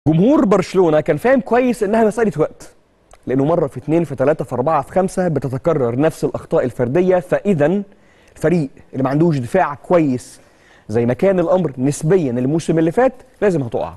جمهور برشلونه كان فاهم كويس انها مساله وقت لانه مره في اثنين في ثلاثه في اربعه في خمسه بتتكرر نفس الاخطاء الفرديه فاذا الفريق اللي ما عندوش دفاع كويس زي ما كان الامر نسبيا الموسم اللي فات لازم هتقع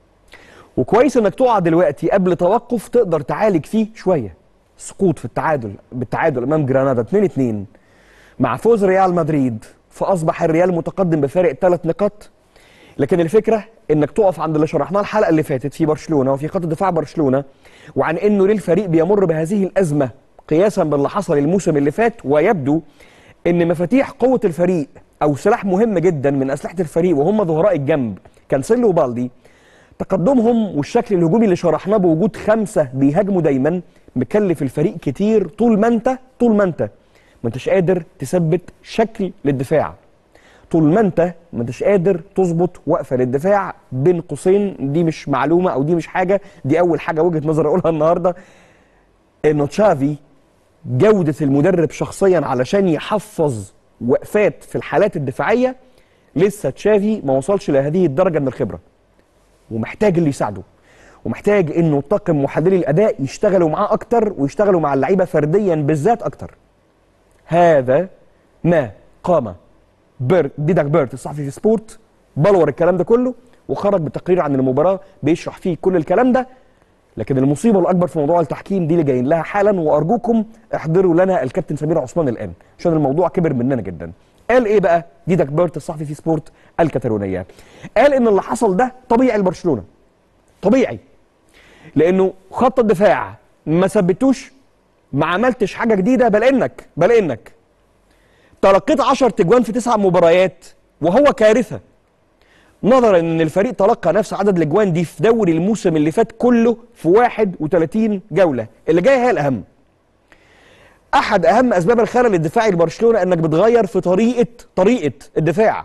وكويس انك تقع دلوقتي قبل توقف تقدر تعالج فيه شويه سقوط في التعادل بالتعادل امام جرانادا 2 2 مع فوز ريال مدريد فاصبح الريال متقدم بفارق ثلاث نقاط لكن الفكره انك تقف عند اللي شرحناه الحلقه اللي فاتت في برشلونه وفي خط دفاع برشلونه وعن انه ليه الفريق بيمر بهذه الازمه قياسا باللي حصل الموسم اللي فات ويبدو ان مفاتيح قوه الفريق او سلاح مهم جدا من اسلحه الفريق وهم ظهراء الجنب كانسيلو وبالدي تقدمهم والشكل الهجومي اللي شرحناه بوجود خمسه بيهاجموا دايما مكلف الفريق كتير طول ما انت طول ما انت ما انتش قادر تثبت شكل للدفاع طول ما انت ما انتش قادر تظبط وقفه للدفاع بين قوسين دي مش معلومه او دي مش حاجه دي اول حاجه وجهه نظر اقولها النهارده انه تشافي جوده المدرب شخصيا علشان يحفظ وقفات في الحالات الدفاعيه لسه تشافي ما وصلش لهذه الدرجه من الخبره ومحتاج اللي يساعده ومحتاج انه طاقم محللي الاداء يشتغلوا معاه اكتر ويشتغلوا مع اللعيبه فرديا بالذات اكتر هذا ما قام بيرت ديداك بيرت الصحفي في سبورت بلور الكلام ده كله وخرج بتقرير عن المباراه بيشرح فيه كل الكلام ده لكن المصيبه الاكبر في موضوع التحكيم دي اللي جايين لها حالا وارجوكم احضروا لنا الكابتن سمير عثمان الان عشان الموضوع كبر مننا جدا قال ايه بقى ديداك بيرت الصحفي في سبورت الكتالونيه قال ان اللي حصل ده طبيعي لبرشلونه طبيعي لانه خط الدفاع ما ثبتوش ما عملتش حاجه جديده بل انك بل انك تلقيت 10 تجوان في تسع مباريات وهو كارثه نظرا ان الفريق تلقى نفس عدد الاجوان دي في دوري الموسم اللي فات كله في 31 جوله اللي جايه هي الاهم احد اهم اسباب الخلل الدفاعي لبرشلونه انك بتغير في طريقه طريقه الدفاع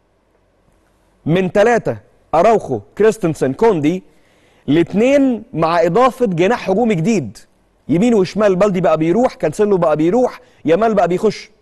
من ثلاثه اراوخو كريستنسن كوندي لاثنين مع اضافه جناح هجومي جديد يمين وشمال بلدي بقى بيروح كانسيلو بقى بيروح يامال بقى بيخش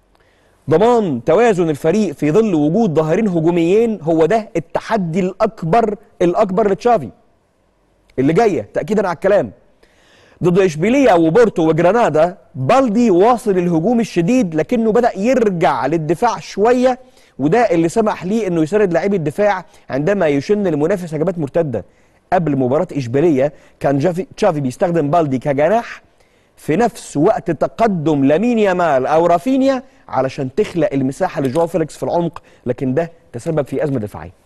ضمان توازن الفريق في ظل وجود ظاهرين هجوميين هو ده التحدي الاكبر الاكبر لتشافي اللي جايه تاكيدا على الكلام ضد اشبيليه وبورتو وجرانادا بالدي واصل الهجوم الشديد لكنه بدا يرجع للدفاع شويه وده اللي سمح ليه انه يساند لاعبي الدفاع عندما يشن المنافس هجمات مرتده قبل مباراه اشبيليه كان جافي تشافي بيستخدم بالدي كجناح في نفس وقت تقدم لامين يامال او رافينيا علشان تخلق المساحه لجواو فيليكس في العمق لكن ده تسبب في ازمه دفاعيه